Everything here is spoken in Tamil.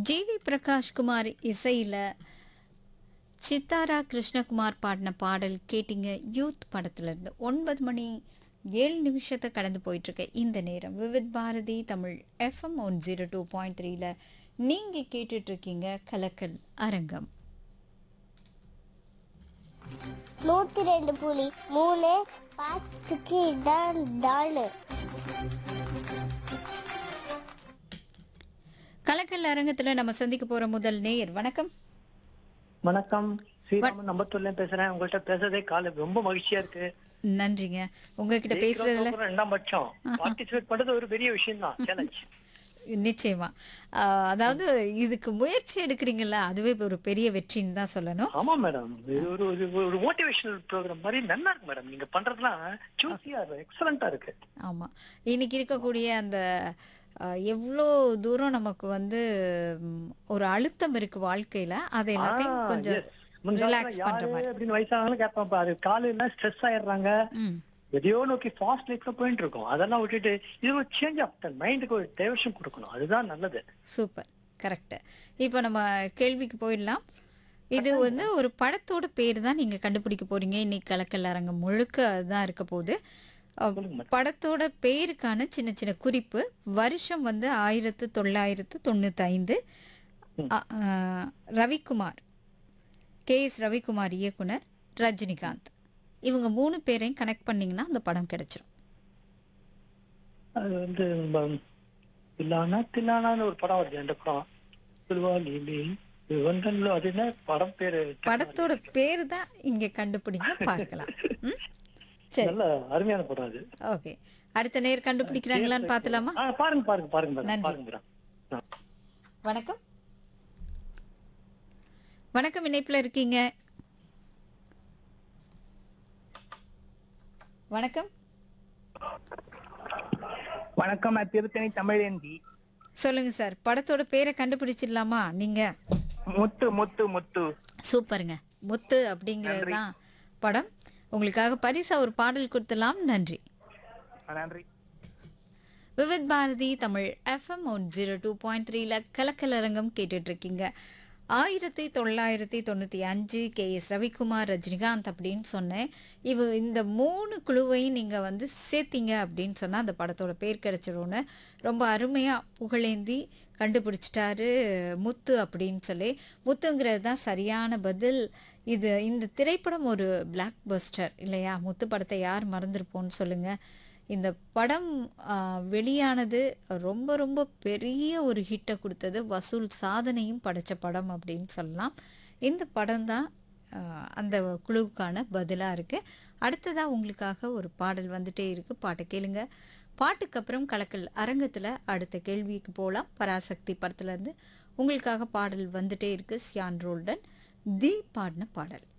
ஜிவி பிரகாஷ்குமார் இசையில் சித்தாரா கிருஷ்ணகுமார் பாடின பாடல் கேட்டிங்க யூத் படத்துலேருந்து ஒன்பது மணி ஏழு நிமிஷத்தை கடந்து போயிட்டுருக்க இந்த நேரம் Vividh Bharati Tamil FM one zero two point த்ரீல நீங்கள் கேட்டுட்ருக்கீங்க கலக்கல் அரங்கம் நூத்தி ரெண்டு புலி மூணு பாத்துக்கு இதான் தானு கலக்கல் அரங்கத்தில் நம்ம சந்திக்க போகிற முதல் நேயர் வணக்கம் வணக்கம் ஸ்ரீராமன் நம்பத்தூர்ல பேசுறேன் உங்கள்ட்ட பேசுறதே கால ரொம்ப மகிழ்ச்சியா இருக்கு நன்றிங்க உங்ககிட்ட பேசுறதுல ஜெயிக்கிறோம், ரெண்டாம் பட்சம் பார்ட்டிசிபேட் பண்றது ஒரு பெரிய விஷயம் தான் சேலஞ்ச் நிச்சயமா ஆஹ் அதாவது இதுக்கு முயற்சி எடுக்கிறீங்கல்ல அதுவே ஒரு பெரிய வெற்றின்னு தான் சொல்லணும் ஆமா மேடம் இது ஒரு ஒரு ஒரு மோட்டிவேஷனல் ப்ரோக்ராம் மாதிரி நல்லா இருக்கு மேடம் நீங்க பண்றதுலாம் சூசியா எக்ஸலண்டா இருக்கு ஆமா இன்னைக்கு இருக்கக்கூடிய அந்த ஆஹ், எவ்வளோ தூரம் நமக்கு வந்து ம், ஒரு அழுத்தம் இருக்கு வாழ்க்கையில அதை எல்லாத்தையும் ஆ, கொஞ்சம் yes. முன்னாடி ரிலாக்ஸ் பண்ற யாரு மாதிரி அப்படின்னு வயசானாலும் கேட்பான் பாரு காலையில ஸ்ட்ரெஸ் ஆயிடுறாங்க ம் எதையோ நோக்கி ஃபாஸ்ட் லைஃப்ல போயிட்டு இருக்கோம் அதெல்லாம் விட்டுட்டு இது ஒரு சேஞ்ச் ஆஃப் மைண்டுக்கு ஒரு டைவர்ஷன் கொடுக்கணும் அதுதான் நல்லது சூப்பர் கரெக்ட் இப்போ நம்ம கேள்விக்கு போயிடலாம் இது வந்து ஒரு படத்தோட பேர் தான் நீங்க கண்டுபிடிக்க போறீங்க இன்னைக்கு கலக்கல் அரங்கம் முழுக்க அதுதான் இருக்க போகுது அஹ், சொல்லுங்க மேடம். படத்தோட பேருக்கான சின்ன சின்ன குறிப்பு வருஷம் வந்து ஆயிரத்து தொள்ளாயிரத்து தொண்ணூத்தி ஐந்து ரவிக்குமார் கே எஸ் ரவிக்குமார் இயக்குனர் ரஜினிகாந்த் இவங்க மூணு பேரையும் கனெக்ட் பண்ணீங்கன்னா அந்த படம் கிடைச்சிரும் அது வந்து நம்ம தில்லானா தில்லானான்னு ஒரு படம் வருது அந்த படம் திருவாலிலே வந்தன்ல அது என்ன படம் பேரு படத்தோட பேரு தான் இங்க கண்டுபிடிங்க பார்க்கலாம் ம்? சரி நல்ல அருமையான படம் அது ஓகே அடுத்த நேர் கண்டுபிடிக்கிறாங்களான்னு பார்த்தலாமா ஆ, பாருங்க பாருங்க பாருங்க மேடம் நன்றி. பாருங்க மேடம் ஆ. வணக்கம் வணக்கம் இணைப்புல இருக்கீங்க வணக்கம் வணக்கம் நான் திருத்தணி தமிழேந்தி சொல்லுங்க சார் படத்தோட பேரை கண்டுபிடிச்சிடலாமா நீங்க முத்து முத்து முத்து சூப்பருங்க முத்து அப்படிங்கிறது தான் படம் உங்களுக்காக பரிசா ஒரு பாடல் கொடுத்துலாம் நன்றி நன்றி Vividh Bharati Tamil FM one zero two point த்ரீல கலக்கலரங்கம் கேட்டுட்டு இருக்கீங்க ஆயிரத்தி தொள்ளாயிரத்தி தொண்ணூற்றி அஞ்சு கே எஸ் ரவிக்குமார் ரஜினிகாந்த் அப்படின்னு சொன்னேன் இவ இந்த மூணு குழுவையும் நீங்கள் வந்து சேர்த்தீங்க அப்படின்னு சொன்னால் அந்த படத்தோட பேர் கிடைச்சிரும்னு ரொம்ப அருமையாக புகழேந்தி கண்டுபிடிச்சிட்டாரு முத்து அப்படின்னு சொல்லி முத்துங்கிறது தான் சரியான பதில் இது இந்த திரைப்படம் ஒரு பிளாக் பஸ்டர் இல்லையா முத்து படத்தை யார் மறந்துருப்போம்னு சொல்லுங்கள் இந்த படம் ஆ, வெளியானது ரொம்ப ரொம்ப பெரிய ஒரு ஹிட்டை கொடுத்தது வசூல் சாதனையும் படைச்ச படம் அப்படின்னு சொல்லலாம் இந்த படம் தான் அந்த குழுவுக்கான பதிலாக இருக்குது அடுத்ததாக உங்களுக்காக ஒரு பாடல் வந்துட்டே இருக்குது பாட்டை கேளுங்க பாட்டுக்கு அப்புறம் கலக்கல் அரங்கத்தில் அடுத்த கேள்விக்கு போகலாம் பராசக்தி படத்துலேருந்து உங்களுக்காக பாடல் வந்துட்டே இருக்குது சியான் ரோல்டன் தி பாடின பாடல்